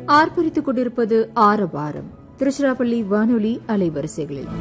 ஆர்ப்பரித்துக் கொண்டிருப்பது ஆரவாரம் திருச்சிராப்பள்ளி வானொலி அலைவரிசைகளில்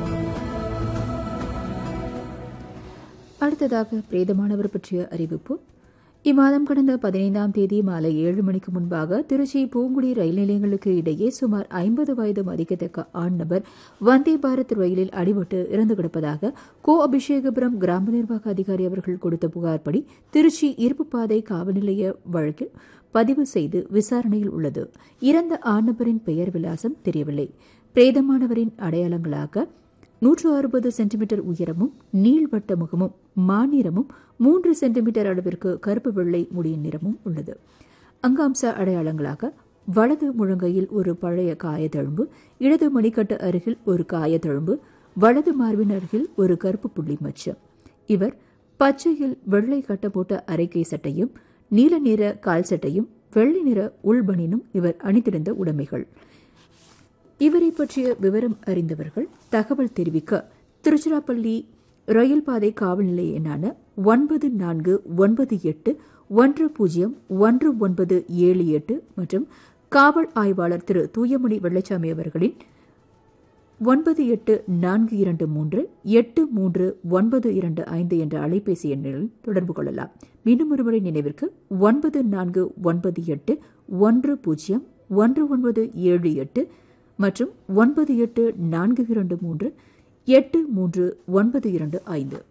அடுத்ததாக பிரேதமானவர் பற்றிய அறிவிப்பு இம்மாதம் கடந்த பதினைந்தாம் தேதி மாலை ஏழு மணிக்கு முன்பாக திருச்சி பூங்குடி ரயில் நிலையங்களுக்கு இடையே சுமார் ஐம்பது வயது மதிக்கத்தக்க ஆண் நபர் வந்தே பாரத் ரயிலில் அடிபட்டு இறந்து கிடப்பதாக கோ அபிஷேகபுரம் கிராம நிர்வாக அதிகாரி அவர்கள் கொடுத்த புகார்படி திருச்சி இருப்புப்பாதை காவல் நிலைய வழக்கில் பதிவு செய்து விசாரணையில் உள்ளது இறந்த ஆண் நபரின் பெயர் விலாசம் தெரியவில்லை பிரேதமானவரின் அடையாளங்களாக நூற்று அறுபது சென்டிமீட்டர் உயரமும் நீள்வட்ட முகமும் மாநிறமும் மூன்று சென்டிமீட்டர் அளவிற்கு கருப்பு வெள்ளை முடியின் நிறமும் உள்ளது அங்காம்ச அடையாளங்களாக வலது முழங்கையில் ஒரு பழைய காயத்தழும்பு இடது மணிக்கட்டு அருகில் ஒரு காயத்தழும்பு வலது மார்பின் அருகில் ஒரு கருப்பு புள்ளி மச்சம் இவர் பச்சையில் வெள்ளை கட்ட போட்ட அரைக்கை சட்டையும் நீல நிற கால் சட்டையும் வெள்ளை நிற உள்பனினும் இவர் அணிந்திருந்த உடைமைகள் இவரை பற்றிய விவரம் அறிந்தவர்கள் தகவல் தெரிவிக்க திருச்சிராப்பள்ளி ரயில் பாதை காவல் நிலைய எண்ணான ஒன்பது நான்கு ஒன்பது எட்டு ஒன்று பூஜ்ஜியம் ஒன்று ஒன்பது ஏழு எட்டு மற்றும் காவல் ஆய்வாளர் திரு தூயமணி வெள்ளச்சாமி அவர்களின் ஒன்பது எட்டு நான்கு இரண்டு மூன்று எட்டு மூன்று ஒன்பது இரண்டு ஐந்து என்ற அலைபேசி எண்ணில் தொடர்பு கொள்ளலாம் மீண்டும் ஒருமுறை நினைவிற்கு ஒன்பது நான்கு ஒன்பது எட்டு ஒன்று பூஜ்ஜியம் ஒன்று ஒன்பது ஏழு எட்டு மற்றும் ஒன்பது எட்டு நான்கு இரண்டு மூன்று எட்டு மூன்று ஒன்பது இரண்டு ஐந்து